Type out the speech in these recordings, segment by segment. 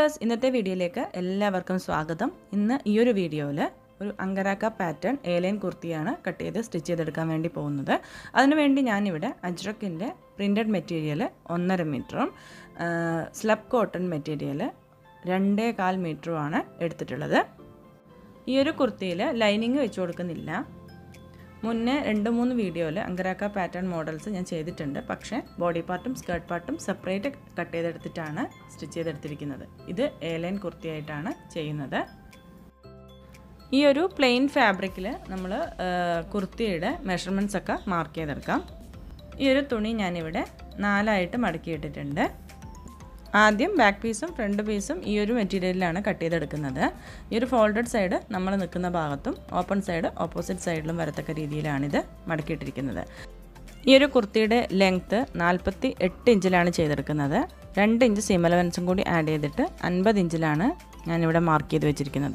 viewers ഇന്നത്തെ വീഡിയോയിലേക്ക് എല്ലാവർക്കും സ്വാഗതം ഇന്ന് ഈ ഒരു വീഡിയോയിൽ ഒരു അങ്കരാക്ക പാറ്റേൺ ഏലൈൻ കുർത്തിയാണ് കട്ട് ചെയ്ത് സ്റ്റിച്ച് ചെയ്തെടുക്കാൻ വേണ്ടി പോകുന്നത് അതിനുവേണ്ടി ഞാനിവിടെ അജ്രക്കിൻ്റെ പ്രിൻറ്റഡ് മെറ്റീരിയൽ ഒന്നര മീറ്ററും സ്ലബ് കോട്ടൺ മെറ്റീരിയൽ രണ്ടേ കാൽ മീറ്ററുമാണ് എടുത്തിട്ടുള്ളത് ഈ ഒരു കുർത്തിയിൽ ലൈനിങ് വെച്ച് കൊടുക്കുന്നില്ല മുന്നേ രണ്ട് മൂന്ന് വീഡിയോയിൽ അങ്കരാക്ക പാറ്റേൺ മോഡൽസ് ഞാൻ ചെയ്തിട്ടുണ്ട് പക്ഷേ ബോഡി പാർട്ടും സ്കേർട്ട് പാർട്ടും സെപ്പറേറ്റ് കട്ട് ചെയ്തെടുത്തിട്ടാണ് സ്റ്റിച്ച് ചെയ്തെടുത്തിരിക്കുന്നത് ഇത് എ ലൈൻ കുർത്തിയായിട്ടാണ് ചെയ്യുന്നത് ഈ ഒരു പ്ലെയിൻ ഫാബ്രിക്കിൽ നമ്മൾ കുർത്തിയുടെ മെഷർമെൻറ്റ്സ് ഒക്കെ മാർക്ക് ചെയ്തെടുക്കാം ഈ ഒരു തുണി ഞാനിവിടെ നാലായിട്ട് മടക്കിയിട്ടിട്ടുണ്ട് ആദ്യം ബാക്ക് പീസും ഫ്രണ്ട് പീസും ഈ ഒരു മെറ്റീരിയലിലാണ് കട്ട് ചെയ്തെടുക്കുന്നത് ഈ ഒരു ഫോൾഡഡ് സൈഡ് നമ്മൾ നിൽക്കുന്ന ഭാഗത്തും ഓപ്പൺ സൈഡ് ഓപ്പോസിറ്റ് സൈഡിലും വരത്തക്ക രീതിയിലാണിത് മടക്കിയിട്ടിരിക്കുന്നത് ഈ ഒരു കുർത്തിയുടെ ലെങ്ത്ത് നാൽപ്പത്തി എട്ട് ഇഞ്ചിലാണ് ചെയ്തെടുക്കുന്നത് രണ്ട് ഇഞ്ച് സീം അലവൻസും കൂടി ആഡ് ചെയ്തിട്ട് അൻപത് ഇഞ്ചിലാണ് ഞാനിവിടെ മാർക്ക് ചെയ്ത് വെച്ചിരിക്കുന്നത്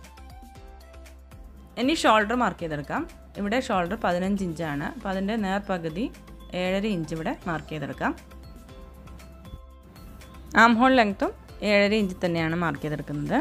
ഇനി ഷോൾഡർ മാർക്ക് ചെയ്തെടുക്കാം ഇവിടെ ഷോൾഡർ പതിനഞ്ച് ഇഞ്ചാണ് അപ്പോൾ അതിൻ്റെ നേർപകുതി ഏഴര ഇഞ്ച് ഇവിടെ മാർക്ക് ചെയ്തെടുക്കാം ആം ഹോൾ ലെങ്ത്തും ഏഴര ഇഞ്ച് തന്നെയാണ് മാർക്ക് ചെയ്തെടുക്കുന്നത്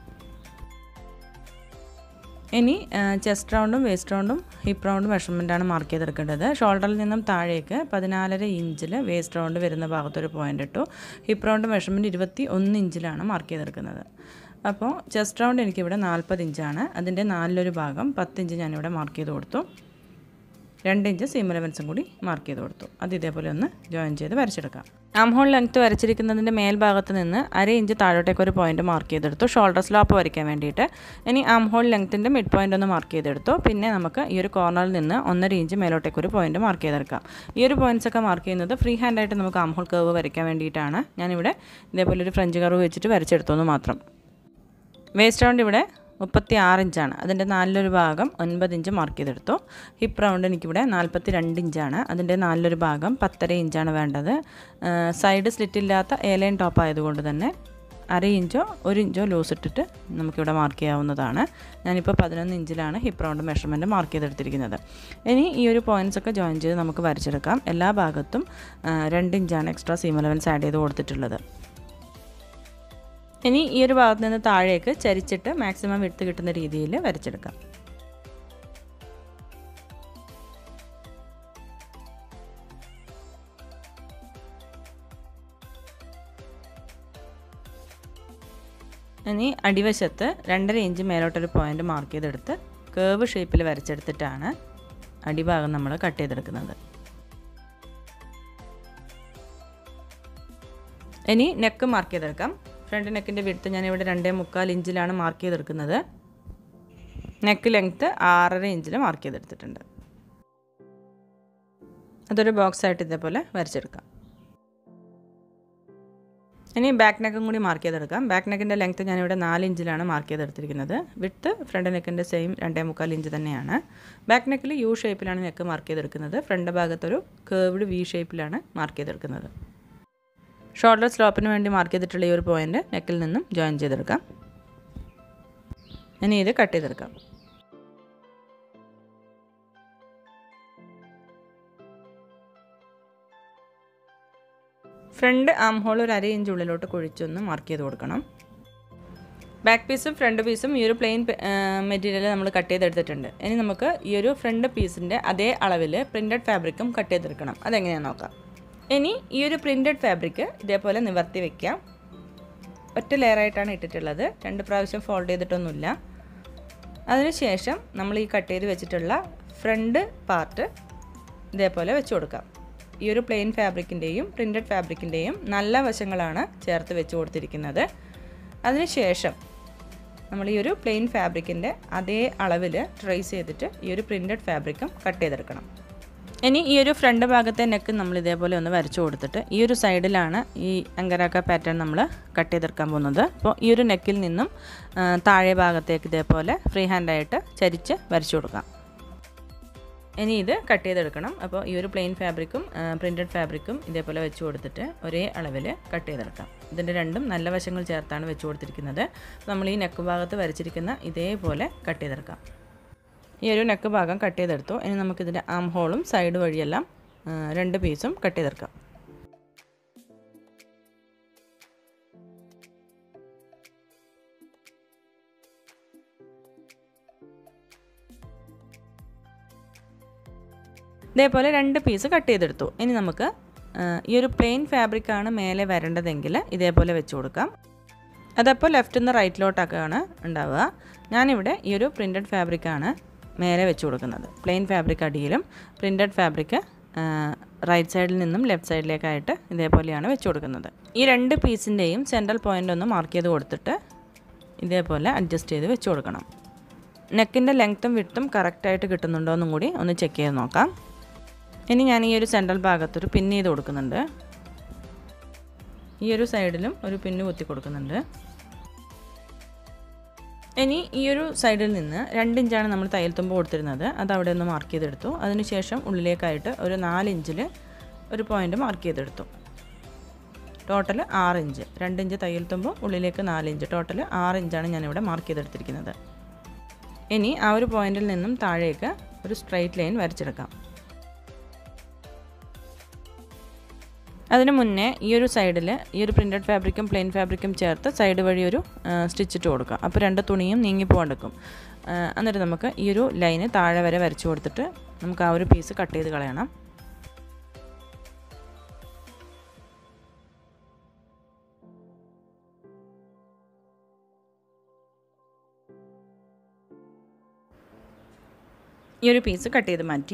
ഇനി ചെസ്റ്റ് റൗണ്ടും വേസ്റ്റ് റൗണ്ടും ഹിപ്പ് റൗണ്ടും മെഷർമെൻറ്റാണ് മാർക്ക് ചെയ്തെടുക്കേണ്ടത് ഷോൾഡറിൽ നിന്നും താഴേക്ക് പതിനാലര ഇഞ്ചിൽ വേസ്റ്റ് റൗണ്ട് വരുന്ന ഭാഗത്തൊരു പോയിൻ്റ് ഇട്ടു ഹിപ്പ് റൗണ്ട് മെഷർമെൻറ്റ് ഇരുപത്തി ഒന്ന് ഇഞ്ചിലാണ് മാർക്ക് ചെയ്തെടുക്കുന്നത് അപ്പോൾ ചെസ്റ്റ് റൗണ്ട് എനിക്കിവിടെ നാൽപ്പത് ഇഞ്ചാണ് അതിൻ്റെ നാലിലൊരു ഭാഗം പത്തിഞ്ച് ഞാനിവിടെ മാർക്ക് ചെയ്ത് കൊടുത്തു രണ്ട് ഇഞ്ച് സീം എലവൻസും കൂടി മാർക്ക് ചെയ്ത് കൊടുത്തു അത് ഇതേപോലെ ഒന്ന് ജോയിൻ ചെയ്ത് വരച്ചെടുക്കാം ആം ഹോൾ ലെങ്ത്ത് വരച്ചിരിക്കുന്നതിൻ്റെ മേൽഭാഗത്ത് നിന്ന് അര ഇഞ്ച് താഴോട്ടേക്ക് ഒരു പോയിന്റ് മാർക്ക് ചെയ്തെടുത്തു ഷോൾഡർ സ്ലോപ്പ് വരയ്ക്കാൻ വേണ്ടിയിട്ട് ഇനി ആം ഹോൾ ലെങ്ത്തിൻ്റെ മിഡ് പോയിന്റ് ഒന്ന് മാർക്ക് ചെയ്തെടുത്തു പിന്നെ നമുക്ക് ഈ ഒരു കോർണറിൽ നിന്ന് ഒന്നര ഇഞ്ച് മേലോട്ടേക്ക് ഒരു പോയിന്റ് മാർക്ക് ചെയ്തെടുക്കാം ഈ ഒരു പോയിന്റ്സ് ഒക്കെ മാർക്ക് ചെയ്യുന്നത് ഫ്രീ ഹാൻഡായിട്ട് നമുക്ക് ആം ഹോൾ കർവ് വരയ്ക്കാൻ വേണ്ടിയിട്ടാണ് ഞാനിവിടെ ഇതേപോലെ ഒരു ഫ്രഞ്ച് കർവ് വെച്ചിട്ട് വരച്ചെടുത്തു എന്ന് മാത്രം വേസ്റ്റ് റൗണ്ട് ഇവിടെ മുപ്പത്തി ആറ് ഇഞ്ചാണ് അതിൻ്റെ നാലിലൊരു ഭാഗം ഒൻപത് ഇഞ്ച് മാർക്ക് ചെയ്തെടുത്തു ഹിപ്പ് റൗണ്ട് എനിക്കിവിടെ നാൽപ്പത്തി രണ്ട് ഇഞ്ചാണ് അതിൻ്റെ നാലിലൊരു ഭാഗം പത്തര ഇഞ്ചാണ് വേണ്ടത് സൈഡ് സ്ലിറ്റ് ഇല്ലാത്ത ഏലൈൻ ടോപ്പ് ആയതുകൊണ്ട് തന്നെ അര ഇഞ്ചോ ഒരു ഇഞ്ചോ ലൂസ് ഇട്ടിട്ട് നമുക്കിവിടെ മാർക്ക് ചെയ്യാവുന്നതാണ് ഞാനിപ്പോൾ പതിനൊന്ന് ഇഞ്ചിലാണ് ഹിപ്പ് റൗണ്ട് മെഷർമെൻറ്റ് മാർക്ക് ചെയ്തെടുത്തിരിക്കുന്നത് ഇനി ഈ ഒരു പോയിൻറ്റ്സ് ഒക്കെ ജോയിൻ ചെയ്ത് നമുക്ക് വരച്ചെടുക്കാം എല്ലാ ഭാഗത്തും രണ്ട് ഇഞ്ചാണ് എക്സ്ട്രാ സീം അലവൻസ് ആഡ് ചെയ്ത് കൊടുത്തിട്ടുള്ളത് ഇനി ഈ ഒരു ഭാഗത്ത് നിന്ന് താഴേക്ക് ചരിച്ചിട്ട് മാക്സിമം വിട്ട് കിട്ടുന്ന രീതിയിൽ വരച്ചെടുക്കാം ഇനി അടിവശത്ത് രണ്ടര ഇഞ്ച് മേലോട്ടൊരു പോയിന്റ് മാർക്ക് ചെയ്തെടുത്ത് കേവ് ഷേപ്പിൽ വരച്ചെടുത്തിട്ടാണ് അടിഭാഗം നമ്മൾ കട്ട് ചെയ്തെടുക്കുന്നത് ഇനി നെക്ക് മാർക്ക് ചെയ്തെടുക്കാം ഫ്രണ്ട് നെക്കിൻ്റെ വിടുത്ത് ഞാനിവിടെ രണ്ടേ മുക്കാൽ ഇഞ്ചിലാണ് മാർക്ക് ചെയ്തെടുക്കുന്നത് നെക്ക് ലെങ്ത്ത് ആറര ഇഞ്ചിൽ മാർക്ക് ചെയ്തെടുത്തിട്ടുണ്ട് അതൊരു ബോക്സ് ആയിട്ട് ഇതേപോലെ വരച്ചെടുക്കാം ഇനി ബാക്ക് നെക്കും കൂടി മാർക്ക് ചെയ്തെടുക്കാം ബാക്ക് നെക്കിൻ്റെ ലെങ്ത്ത് ഞാനിവിടെ നാല് ഇഞ്ചിലാണ് മാർക്ക് ചെയ്തെടുത്തിരിക്കുന്നത് വിട്ട് ഫ്രണ്ട് നെക്കിൻ്റെ സെയിം രണ്ടേ മുക്കാൽ ഇഞ്ച് തന്നെയാണ് ബാക്ക് നെക്കിൽ യു ഷേപ്പിലാണ് നെക്ക് മാർക്ക് ചെയ്തെടുക്കുന്നത് ഫ്രണ്ട് ഭാഗത്തൊരു കേർവ്ഡ് വി ഷേപ്പിലാണ് മാർക്ക് ചെയ്തെടുക്കുന്നത് ഷോൾഡർ സ്ലോപ്പിന് വേണ്ടി മാർക്ക് ചെയ്തിട്ടുള്ള ഈ ഒരു പോയിന്റ് നെക്കിൽ നിന്നും ജോയിൻ ചെയ്തെടുക്കാം ഇനി ഇത് കട്ട് ചെയ്തെടുക്കാം ഫ്രണ്ട് ആം ഹോൾ ഒരു അര ഇഞ്ച് ഉള്ളിലോട്ട് കുഴിച്ചൊന്ന് മാർക്ക് ചെയ്ത് കൊടുക്കണം ബാക്ക് പീസും ഫ്രണ്ട് പീസും ഈ ഒരു പ്ലെയിൻ മെറ്റീരിയൽ നമ്മൾ കട്ട് ചെയ്തെടുത്തിട്ടുണ്ട് ഇനി നമുക്ക് ഈ ഒരു ഫ്രണ്ട് പീസിൻ്റെ അതേ അളവിൽ പ്രിൻറ്റഡ് ഫാബ്രിക്കും കട്ട് ചെയ്തെടുക്കണം അതെങ്ങനെയാണെന്ന് നോക്കാം ഇനി ഈ ഒരു പ്രിൻറ്റഡ് ഫാബ്രിക് ഇതേപോലെ നിവർത്തി വെക്കാം ഒറ്റ ലെയറായിട്ടാണ് ഇട്ടിട്ടുള്ളത് രണ്ട് പ്രാവശ്യം ഫോൾഡ് ചെയ്തിട്ടൊന്നുമില്ല അതിനുശേഷം നമ്മൾ ഈ കട്ട് ചെയ്ത് വെച്ചിട്ടുള്ള ഫ്രണ്ട് പാർട്ട് ഇതേപോലെ വെച്ച് കൊടുക്കാം ഈ ഒരു പ്ലെയിൻ ഫാബ്രിക്കിൻ്റെയും പ്രിൻറ്റഡ് ഫാബ്രിക്കിൻ്റെയും നല്ല വശങ്ങളാണ് ചേർത്ത് വെച്ച് കൊടുത്തിരിക്കുന്നത് അതിനുശേഷം നമ്മൾ ഈ ഒരു പ്ലെയിൻ ഫാബ്രിക്കിൻ്റെ അതേ അളവിൽ ട്രേസ് ചെയ്തിട്ട് ഈ ഒരു പ്രിൻറ്റഡ് ഫാബ്രിക്കും കട്ട് ചെയ്തെടുക്കണം ഇനി ഈ ഒരു ഫ്രണ്ട് ഭാഗത്തെ നെക്ക് നമ്മൾ ഇതേപോലെ ഒന്ന് വരച്ചു കൊടുത്തിട്ട് ഈ ഒരു സൈഡിലാണ് ഈ അങ്കരാക്ക പാറ്റേൺ നമ്മൾ കട്ട് ചെയ്തെടുക്കാൻ പോകുന്നത് അപ്പോൾ ഈ ഒരു നെക്കിൽ നിന്നും താഴെ ഭാഗത്തേക്ക് ഇതേപോലെ ഫ്രീ ഹാൻഡായിട്ട് ചരിച്ച് വരച്ചു കൊടുക്കാം ഇനി ഇത് കട്ട് ചെയ്തെടുക്കണം അപ്പോൾ ഈ ഒരു പ്ലെയിൻ ഫാബ്രിക്കും പ്രിൻറ്റഡ് ഫാബ്രിക്കും ഇതേപോലെ വെച്ച് കൊടുത്തിട്ട് ഒരേ അളവിൽ കട്ട് ചെയ്തെടുക്കാം ഇതിൻ്റെ രണ്ടും നല്ല വശങ്ങൾ ചേർത്താണ് വെച്ച് കൊടുത്തിരിക്കുന്നത് നമ്മൾ ഈ നെക്ക് ഭാഗത്ത് വരച്ചിരിക്കുന്ന ഇതേപോലെ കട്ട് ചെയ്തെടുക്കാം ഈ ഒരു നെക്ക് ഭാഗം കട്ട് ചെയ്തെടുത്തു ഇനി നമുക്കിതിൻ്റെ ആം ഹോളും സൈഡ് വഴിയെല്ലാം രണ്ട് പീസും കട്ട് ചെയ്തെടുക്കാം ഇതേപോലെ രണ്ട് പീസ് കട്ട് ചെയ്തെടുത്തു ഇനി നമുക്ക് ഈ ഒരു പ്ലെയിൻ ഫാബ്രിക്കാണ് മേലെ വരേണ്ടതെങ്കിൽ ഇതേപോലെ വെച്ച് കൊടുക്കാം അതപ്പോൾ ലെഫ്റ്റിൽ നിന്ന് റൈറ്റിലോട്ടൊക്കെയാണ് ഉണ്ടാവുക ഞാനിവിടെ ഈ ഒരു പ്രിൻറ്റഡ് ഫാബ്രിക്കാണ് മേലെ വെച്ച് കൊടുക്കുന്നത് പ്ലെയിൻ ഫാബ്രിക് അടിയിലും പ്രിൻറ്റഡ് ഫാബ്രിക് റൈറ്റ് സൈഡിൽ നിന്നും ലെഫ്റ്റ് സൈഡിലേക്കായിട്ട് ഇതേപോലെയാണ് വെച്ച് കൊടുക്കുന്നത് ഈ രണ്ട് പീസിൻ്റെയും സെൻട്രൽ പോയിൻ്റ് ഒന്ന് മാർക്ക് ചെയ്ത് കൊടുത്തിട്ട് ഇതേപോലെ അഡ്ജസ്റ്റ് ചെയ്ത് വെച്ച് കൊടുക്കണം നെക്കിൻ്റെ ലെങ്ത്തും വിട്ടും കറക്റ്റായിട്ട് കിട്ടുന്നുണ്ടോ എന്നും കൂടി ഒന്ന് ചെക്ക് ചെയ്ത് നോക്കാം ഇനി ഞാൻ ഈ ഒരു സെൻട്രൽ ഭാഗത്തൊരു പിൻ ചെയ്ത് കൊടുക്കുന്നുണ്ട് ഈ ഒരു സൈഡിലും ഒരു പിന്ന് കുത്തി കൊടുക്കുന്നുണ്ട് ഇനി ഈ ഒരു സൈഡിൽ നിന്ന് രണ്ട് ഇഞ്ചാണ് നമ്മൾ തയ്യൽ തുമ്പ് കൊടുത്തിരുന്നത് അത് അവിടെ ഒന്ന് മാർക്ക് ചെയ്തെടുത്തു അതിനുശേഷം ഉള്ളിലേക്കായിട്ട് ഒരു നാല് ഇഞ്ചിൽ ഒരു പോയിൻ്റ് മാർക്ക് ചെയ്തെടുത്തു ടോട്ടൽ ആറ് ഇഞ്ച് രണ്ട് ഇഞ്ച് തയ്യൽ തുമ്പും ഉള്ളിലേക്ക് നാല് ഇഞ്ച് ടോട്ടൽ ആറ് ഇഞ്ചാണ് ഞാനിവിടെ മാർക്ക് ചെയ്തെടുത്തിരിക്കുന്നത് ഇനി ആ ഒരു പോയിന്റിൽ നിന്നും താഴേക്ക് ഒരു സ്ട്രൈറ്റ് ലൈൻ വരച്ചെടുക്കാം അതിന് മുന്നേ ഈ ഒരു സൈഡിൽ ഈ ഒരു പ്രിൻറ്റഡ് ഫാബ്രിക്കും പ്ലെയിൻ ഫാബ്രിക്കും ചേർത്ത് സൈഡ് വഴി ഒരു സ്റ്റിച്ച് ഇട്ട് കൊടുക്കുക അപ്പോൾ രണ്ട് തുണിയും നീങ്ങി പോകാണ്ടിരിക്കും എന്നിട്ട് നമുക്ക് ഈ ഒരു ലൈന് താഴെ വരെ വരച്ചു കൊടുത്തിട്ട് നമുക്ക് ആ ഒരു പീസ് കട്ട് ചെയ്ത് കളയണം ഈ ഒരു പീസ് കട്ട് ചെയ്ത് മാറ്റി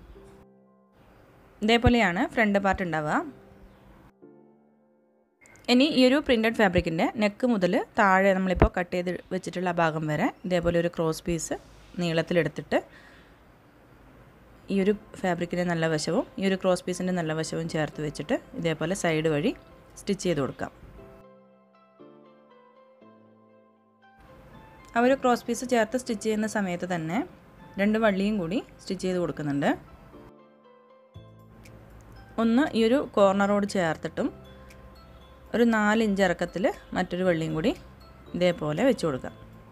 ഇതേപോലെയാണ് ഫ്രണ്ട് പാർട്ട് ഉണ്ടാവുക ഇനി ഈ ഒരു പ്രിൻറ്റഡ് ഫാബ്രിക്കിൻ്റെ നെക്ക് മുതൽ താഴെ നമ്മളിപ്പോൾ കട്ട് ചെയ്ത് വെച്ചിട്ടുള്ള ഭാഗം വരെ ഇതേപോലെ ഒരു ക്രോസ് പീസ് നീളത്തിലെടുത്തിട്ട് ഈ ഒരു ഫാബ്രിക്കിൻ്റെ നല്ല വശവും ഈ ഒരു ക്രോസ് പീസിൻ്റെ നല്ല വശവും ചേർത്ത് വെച്ചിട്ട് ഇതേപോലെ സൈഡ് വഴി സ്റ്റിച്ച് ചെയ്ത് കൊടുക്കാം ആ ഒരു ക്രോസ് പീസ് ചേർത്ത് സ്റ്റിച്ച് ചെയ്യുന്ന സമയത്ത് തന്നെ രണ്ട് വള്ളിയും കൂടി സ്റ്റിച്ച് ചെയ്ത് കൊടുക്കുന്നുണ്ട് ഒന്ന് ഈ ഒരു കോർണറോട് ചേർത്തിട്ടും ഒരു നാല് ഇഞ്ച് ഇറക്കത്തിൽ മറ്റൊരു വള്ളിയും കൂടി ഇതേപോലെ വെച്ച് കൊടുക്കാം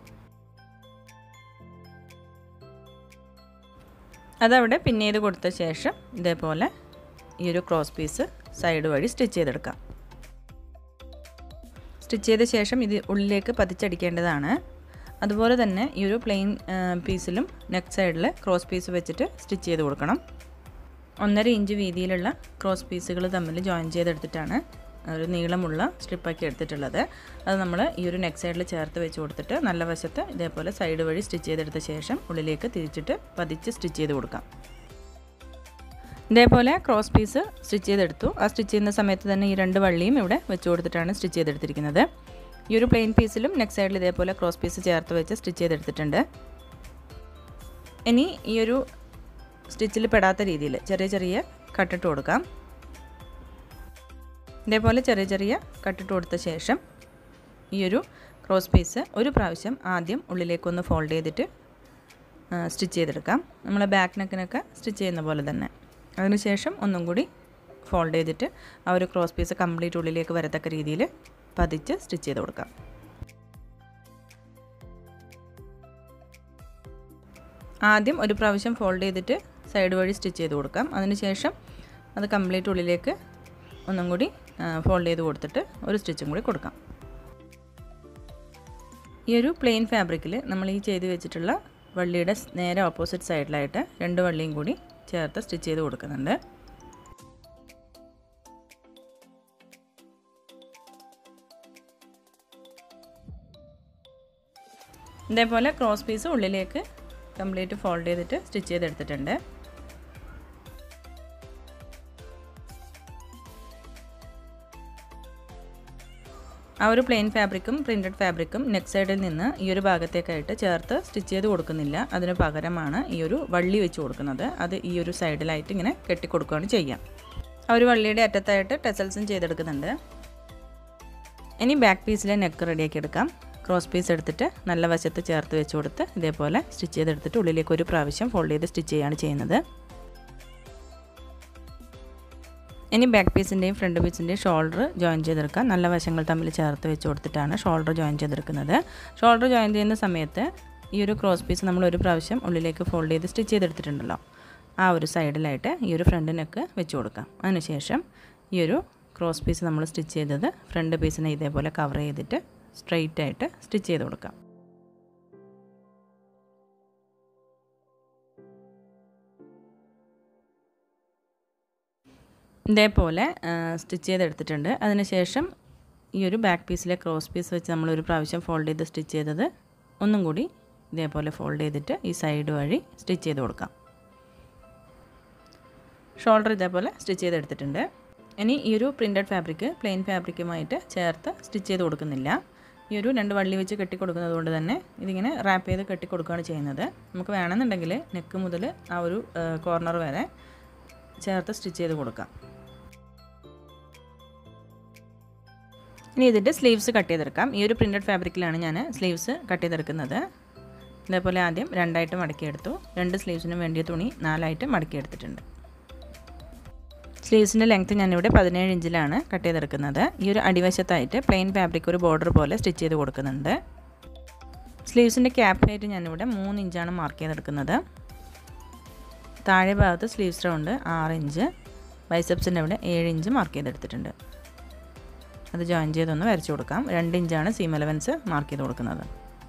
അതവിടെ പിൻ ചെയ്ത് കൊടുത്ത ശേഷം ഇതേപോലെ ഈ ഒരു ക്രോസ് പീസ് സൈഡ് വഴി സ്റ്റിച്ച് ചെയ്തെടുക്കാം സ്റ്റിച്ച് ചെയ്ത ശേഷം ഇത് ഉള്ളിലേക്ക് പതിച്ചടിക്കേണ്ടതാണ് അതുപോലെ തന്നെ ഈ ഒരു പ്ലെയിൻ പീസിലും നെക്ക് സൈഡിൽ ക്രോസ് പീസ് വെച്ചിട്ട് സ്റ്റിച്ച് ചെയ്ത് കൊടുക്കണം ഒന്നര ഇഞ്ച് വീതിയിലുള്ള ക്രോസ് പീസുകൾ തമ്മിൽ ജോയിൻ ചെയ്തെടുത്തിട്ടാണ് ഒരു നീളമുള്ള സ്ട്രിപ്പാക്കി എടുത്തിട്ടുള്ളത് അത് നമ്മൾ ഈ ഒരു നെക്ക് സൈഡിൽ ചേർത്ത് വെച്ച് കൊടുത്തിട്ട് നല്ല വശത്ത് ഇതേപോലെ സൈഡ് വഴി സ്റ്റിച്ച് ചെയ്തെടുത്ത ശേഷം ഉള്ളിലേക്ക് തിരിച്ചിട്ട് പതിച്ച് സ്റ്റിച്ച് ചെയ്ത് കൊടുക്കാം ഇതേപോലെ ക്രോസ് പീസ് സ്റ്റിച്ച് ചെയ്തെടുത്തു ആ സ്റ്റിച്ച് ചെയ്യുന്ന സമയത്ത് തന്നെ ഈ രണ്ട് വള്ളിയും ഇവിടെ വെച്ച് കൊടുത്തിട്ടാണ് സ്റ്റിച്ച് ചെയ്തെടുത്തിരിക്കുന്നത് ഈ ഒരു പ്ലെയിൻ പീസിലും നെക്ക് സൈഡിൽ ഇതേപോലെ ക്രോസ് പീസ് ചേർത്ത് വെച്ച് സ്റ്റിച്ച് ചെയ്തെടുത്തിട്ടുണ്ട് ഇനി ഈ ഒരു സ്റ്റിച്ചിൽ പെടാത്ത രീതിയിൽ ചെറിയ ചെറിയ കട്ടിട്ട് കൊടുക്കാം ഇതേപോലെ ചെറിയ ചെറിയ കട്ടിട്ട് കൊടുത്ത ശേഷം ഈ ഒരു ക്രോസ് പീസ് ഒരു പ്രാവശ്യം ആദ്യം ഉള്ളിലേക്കൊന്ന് ഫോൾഡ് ചെയ്തിട്ട് സ്റ്റിച്ച് ചെയ്തെടുക്കാം നമ്മൾ ബാക്ക് നെക്കിനൊക്കെ സ്റ്റിച്ച് ചെയ്യുന്ന പോലെ തന്നെ അതിനുശേഷം ഒന്നും കൂടി ഫോൾഡ് ചെയ്തിട്ട് ആ ഒരു ക്രോസ് പീസ് കംപ്ലീറ്റ് ഉള്ളിലേക്ക് വരത്തക്ക രീതിയിൽ പതിച്ച് സ്റ്റിച്ച് ചെയ്ത് കൊടുക്കാം ആദ്യം ഒരു പ്രാവശ്യം ഫോൾഡ് ചെയ്തിട്ട് സൈഡ് വഴി സ്റ്റിച്ച് ചെയ്ത് കൊടുക്കാം അതിനുശേഷം അത് കംപ്ലീറ്റ് ഉള്ളിലേക്ക് ഒന്നും കൂടി ഫോൾഡ് ചെയ്ത് കൊടുത്തിട്ട് ഒരു സ്റ്റിച്ചും കൂടി കൊടുക്കാം ഈ ഒരു പ്ലെയിൻ ഫാബ്രിക്കിൽ നമ്മൾ ഈ ചെയ്ത് വെച്ചിട്ടുള്ള വള്ളിയുടെ നേരെ ഓപ്പോസിറ്റ് സൈഡിലായിട്ട് രണ്ട് വള്ളിയും കൂടി ചേർത്ത് സ്റ്റിച്ച് ചെയ്ത് കൊടുക്കുന്നുണ്ട് ഇതേപോലെ ക്രോസ് പീസ് ഉള്ളിലേക്ക് കംപ്ലീറ്റ് ഫോൾഡ് ചെയ്തിട്ട് സ്റ്റിച്ച് ചെയ്തെടുത്തിട്ടുണ്ട് ആ ഒരു പ്ലെയിൻ ഫാബ്രിക്കും പ്രിൻറ്റഡ് ഫാബ്രിക്കും നെക്ക് സൈഡിൽ നിന്ന് ഈ ഒരു ഭാഗത്തേക്കായിട്ട് ചേർത്ത് സ്റ്റിച്ച് ചെയ്ത് കൊടുക്കുന്നില്ല അതിന് പകരമാണ് ഈ ഒരു വള്ളി വെച്ച് കൊടുക്കുന്നത് അത് ഈ ഒരു സൈഡിലായിട്ട് ഇങ്ങനെ കെട്ടിക്കൊടുക്കുകയാണ് ചെയ്യുക ആ ഒരു വള്ളിയുടെ അറ്റത്തായിട്ട് ടെസൽസും ചെയ്തെടുക്കുന്നുണ്ട് ഇനി ബാക്ക് പീസിലെ നെക്ക് റെഡിയാക്കി എടുക്കാം ക്രോസ് പീസ് എടുത്തിട്ട് നല്ല വശത്ത് ചേർത്ത് വെച്ച് കൊടുത്ത് ഇതേപോലെ സ്റ്റിച്ച് ചെയ്തെടുത്തിട്ട് ഉള്ളിലേക്ക് ഒരു പ്രാവശ്യം ഫോൾഡ് ചെയ്ത് സ്റ്റിച്ച് ചെയ്യുകയാണ് ചെയ്യുന്നത് ഇനി ബാക്ക് പീസിൻ്റെയും ഫ്രണ്ട് പീസിൻ്റെയും ഷോൾഡർ ജോയിൻ ചെയ്തെടുക്കാം നല്ല വശങ്ങൾ തമ്മിൽ ചേർത്ത് വെച്ച് കൊടുത്തിട്ടാണ് ഷോൾഡർ ജോയിൻ ചെയ്തെടുക്കുന്നത് ഷോൾഡർ ജോയിൻ ചെയ്യുന്ന സമയത്ത് ഈ ഒരു ക്രോസ് പീസ് നമ്മൾ ഒരു പ്രാവശ്യം ഉള്ളിലേക്ക് ഫോൾഡ് ചെയ്ത് സ്റ്റിച്ച് ചെയ്തെടുത്തിട്ടുണ്ടല്ലോ ആ ഒരു സൈഡിലായിട്ട് ഈ ഒരു ഫ്രണ്ട് നെക്ക് വെച്ച് കൊടുക്കാം അതിനുശേഷം ഈ ഒരു ക്രോസ് പീസ് നമ്മൾ സ്റ്റിച്ച് ചെയ്തത് ഫ്രണ്ട് പീസിനെ ഇതേപോലെ കവർ ചെയ്തിട്ട് സ്ട്രെയിറ്റ് ആയിട്ട് സ്റ്റിച്ച് ചെയ്ത് കൊടുക്കാം ഇതേപോലെ സ്റ്റിച്ച് ചെയ്തെടുത്തിട്ടുണ്ട് അതിനുശേഷം ഈ ഒരു ബാക്ക് പീസിലെ ക്രോസ് പീസ് വെച്ച് നമ്മൾ ഒരു പ്രാവശ്യം ഫോൾഡ് ചെയ്ത് സ്റ്റിച്ച് ചെയ്തത് ഒന്നും കൂടി ഇതേപോലെ ഫോൾഡ് ചെയ്തിട്ട് ഈ സൈഡ് വഴി സ്റ്റിച്ച് ചെയ്ത് കൊടുക്കാം ഷോൾഡർ ഇതേപോലെ സ്റ്റിച്ച് ചെയ്തെടുത്തിട്ടുണ്ട് ഇനി ഈ ഒരു പ്രിൻറ്റഡ് ഫാബ്രിക് പ്ലെയിൻ ഫാബ്രിക്കുമായിട്ട് ചേർത്ത് സ്റ്റിച്ച് ചെയ്ത് കൊടുക്കുന്നില്ല ഈ ഒരു രണ്ട് വള്ളി വെച്ച് കെട്ടി കൊടുക്കുന്നത് കൊണ്ട് തന്നെ ഇതിങ്ങനെ റാപ്പ് ചെയ്ത് കെട്ടി കൊടുക്കുകയാണ് ചെയ്യുന്നത് നമുക്ക് വേണമെന്നുണ്ടെങ്കിൽ നെക്ക് മുതൽ ആ ഒരു കോർണർ വരെ ചേർത്ത് സ്റ്റിച്ച് ചെയ്ത് കൊടുക്കാം ഇനി ഇതിൻ്റെ സ്ലീവ്സ് കട്ട് ചെയ്തെടുക്കാം ഈ ഒരു പ്രിൻറ്റഡ് ഫാബ്രിക്കിലാണ് ഞാൻ സ്ലീവ്സ് കട്ട് ചെയ്തെടുക്കുന്നത് ഇതേപോലെ ആദ്യം രണ്ടായിട്ട് മടക്കിയെടുത്തു രണ്ട് സ്ലീവ്സിനും വേണ്ടിയ തുണി നാലായിട്ട് മടക്കിയെടുത്തിട്ടുണ്ട് സ്ലീവ്സിൻ്റെ ലെങ്ത്ത് ഞാനിവിടെ പതിനേഴ് ഇഞ്ചിലാണ് കട്ട് ചെയ്തെടുക്കുന്നത് ഈ ഒരു അടിവശത്തായിട്ട് പ്ലെയിൻ ഫാബ്രിക് ഒരു ബോർഡർ പോലെ സ്റ്റിച്ച് ചെയ്ത് കൊടുക്കുന്നുണ്ട് സ്ലീവ്സിൻ്റെ ക്യാപ്പ് ഹൈറ്റ് ഞാനിവിടെ മൂന്ന് ഇഞ്ചാണ് മാർക്ക് ചെയ്തെടുക്കുന്നത് താഴെ ഭാഗത്ത് സ്ലീവ്സ് റൗണ്ട് ആറ് ഇഞ്ച് ബൈസെപ്സിൻ്റെ അവിടെ ഏഴ് ഇഞ്ച് മാർക്ക് ചെയ്തെടുത്തിട്ടുണ്ട് അത് ജോയിൻ ചെയ്തൊന്ന് വരച്ചു കൊടുക്കാം രണ്ട് ഇഞ്ചാണ് സീം എലവൻസ് മാർക്ക് ചെയ്ത് കൊടുക്കുന്നത്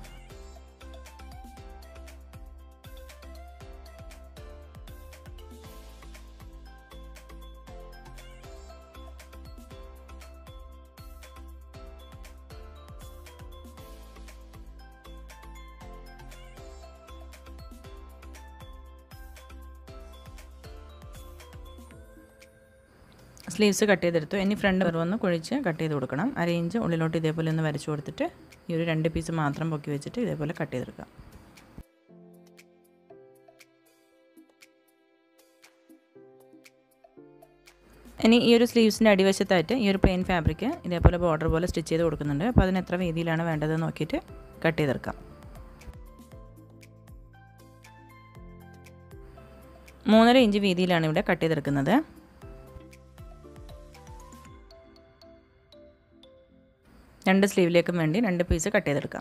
സ്ലീവ്സ് കട്ട് ചെയ്തെടുത്തു ഇനി ഫ്രണ്ട് വന്ന് കുഴിച്ച് കട്ട് ചെയ്ത് കൊടുക്കണം അര ഇഞ്ച് ഉള്ളിലോട്ട് ഇതേപോലെ ഒന്ന് വരച്ചു കൊടുത്തിട്ട് ഈ ഒരു രണ്ട് പീസ് മാത്രം പൊക്കി വെച്ചിട്ട് ഇതേപോലെ കട്ട് ചെയ്തെടുക്കാം ഇനി ഈ ഒരു സ്ലീവ്സിൻ്റെ അടിവശത്തായിട്ട് ഈ ഒരു പ്ലെയിൻ ഫാബ്രിക് ഇതേപോലെ ബോർഡർ പോലെ സ്റ്റിച്ച് ചെയ്ത് കൊടുക്കുന്നുണ്ട് അപ്പോൾ അതിന് എത്ര വീതിയിലാണ് വേണ്ടത് നോക്കിയിട്ട് കട്ട് ചെയ്തെടുക്കാം മൂന്നര ഇഞ്ച് വീതിയിലാണ് ഇവിടെ കട്ട് ചെയ്തെടുക്കുന്നത് രണ്ട് സ്ലീവിലേക്കും വേണ്ടി രണ്ട് പീസ് കട്ട് ചെയ്തെടുക്കാം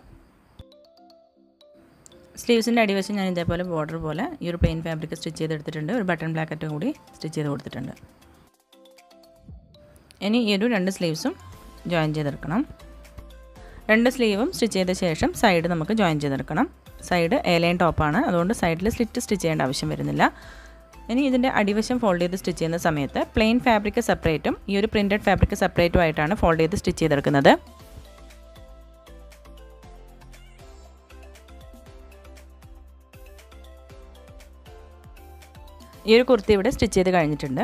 സ്ലീവ്സിൻ്റെ അടിവശം ഞാൻ ഇതേപോലെ ബോർഡർ പോലെ ഈ ഒരു പ്ലെയിൻ ഫാബ്രിക് സ്റ്റിച്ച് ചെയ്തെടുത്തിട്ടുണ്ട് ഒരു ബട്ടൺ ബ്ലാക്കറ്റും കൂടി സ്റ്റിച്ച് ചെയ്ത് കൊടുത്തിട്ടുണ്ട് ഇനി ഈ ഒരു രണ്ട് സ്ലീവ്സും ജോയിൻ ചെയ്തെടുക്കണം രണ്ട് സ്ലീവും സ്റ്റിച്ച് ചെയ്ത ശേഷം സൈഡ് നമുക്ക് ജോയിൻ ചെയ്തെടുക്കണം സൈഡ് എ ലൈൻ ടോപ്പാണ് അതുകൊണ്ട് സൈഡിൽ സ്ലിറ്റ് സ്റ്റിച്ച് ചെയ്യേണ്ട ആവശ്യം വരുന്നില്ല ഇനി ഇതിൻ്റെ അടിവശം ഫോൾഡ് ചെയ്ത് സ്റ്റിച്ച് ചെയ്യുന്ന സമയത്ത് പ്ലെയിൻ ഫാബ്രിക് സെപ്പറേറ്റും ഈ ഒരു പ്രിൻറ്റഡ് ഫാബ്രിക് സെപ്പറേറ്റും ആയിട്ടാണ് ഫോൾഡ് ചെയ്ത് സ്റ്റിച്ച് ചെയ്തെടുക്കുന്നത് ഈ ഒരു കുർത്തി ഇവിടെ സ്റ്റിച്ച് ചെയ്ത് കഴിഞ്ഞിട്ടുണ്ട്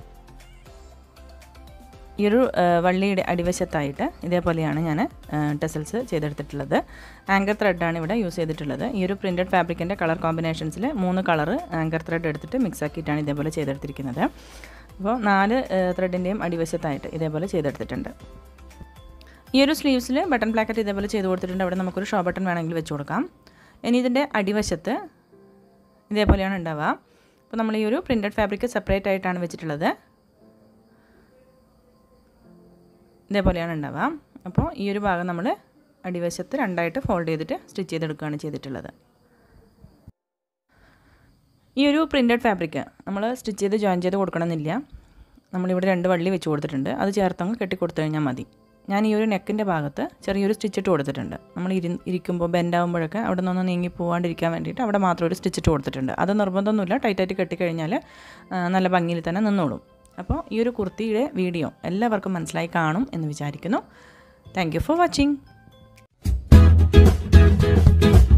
ഈ ഒരു വള്ളിയുടെ അടിവശത്തായിട്ട് ഇതേപോലെയാണ് ഞാൻ ടെസൽസ് ചെയ്തെടുത്തിട്ടുള്ളത് ആങ്കർ ത്രെഡാണ് ഇവിടെ യൂസ് ചെയ്തിട്ടുള്ളത് ഈ ഒരു പ്രിൻറ്റഡ് ഫാബ്രിക്കിൻ്റെ കളർ കോമ്പിനേഷൻസിൽ മൂന്ന് കളർ ആങ്കർ ത്രെഡ് എടുത്തിട്ട് മിക്സ് ആക്കിയിട്ടാണ് ഇതേപോലെ ചെയ്തെടുത്തിരിക്കുന്നത് അപ്പോൾ നാല് ത്രെഡിൻ്റെയും അടിവശത്തായിട്ട് ഇതേപോലെ ചെയ്തെടുത്തിട്ടുണ്ട് ഈ ഒരു സ്ലീവ്സിൽ ബട്ടൺ പ്ലാക്കറ്റ് ഇതേപോലെ ചെയ്ത് കൊടുത്തിട്ടുണ്ട് അവിടെ നമുക്കൊരു ഷോ ബട്ടൺ വേണമെങ്കിൽ വെച്ച് കൊടുക്കാം ഇനി ഇതിൻ്റെ അടിവശത്ത് ഇതേപോലെയാണ് ഉണ്ടാവുക അപ്പോൾ നമ്മൾ ഈ ഒരു പ്രിൻറ്റഡ് ഫാബ്രിക് സെപ്പറേറ്റ് ആയിട്ടാണ് വെച്ചിട്ടുള്ളത് ഇതേപോലെയാണ് ഉണ്ടാവുക അപ്പോൾ ഈ ഒരു ഭാഗം നമ്മൾ അടിവശത്ത് രണ്ടായിട്ട് ഫോൾഡ് ചെയ്തിട്ട് സ്റ്റിച്ച് ചെയ്തെടുക്കുകയാണ് ചെയ്തിട്ടുള്ളത് ഈ ഒരു പ്രിൻറ്റഡ് ഫാബ്രിക് നമ്മൾ സ്റ്റിച്ച് ചെയ്ത് ജോയിൻ ചെയ്ത് കൊടുക്കണമെന്നില്ല നമ്മളിവിടെ രണ്ട് വള്ളി വെച്ച് കൊടുത്തിട്ടുണ്ട് അത് ചേർത്തങ്ങ് കെട്ടി കൊടുത്തു കഴിഞ്ഞാൽ മതി ഞാൻ ഈ ഒരു നെക്കിൻ്റെ ഭാഗത്ത് ചെറിയൊരു സ്റ്റിച്ച് ഇട്ട് കൊടുത്തിട്ടുണ്ട് നമ്മൾ ഇരി ഇരിക്കുമ്പോൾ ബെൻഡാകുമ്പോഴൊക്കെ അവിടെ നിന്നൊന്ന് നീങ്ങി പോകാണ്ടിരിക്കാൻ വേണ്ടിയിട്ട് അവിടെ മാത്രം ഒരു സ്റ്റിച്ച് ഇട്ട് കൊടുത്തിട്ടുണ്ട് അത് നിർബന്ധമൊന്നുമില്ല ടൈറ്റായിട്ട് കെട്ടിക്കഴിഞ്ഞാൽ നല്ല ഭംഗിയിൽ തന്നെ നിന്നോളും അപ്പോൾ ഈ ഒരു കുർത്തിയുടെ വീഡിയോ എല്ലാവർക്കും മനസ്സിലായി കാണും എന്ന് വിചാരിക്കുന്നു താങ്ക് യു ഫോർ വാച്ചിങ്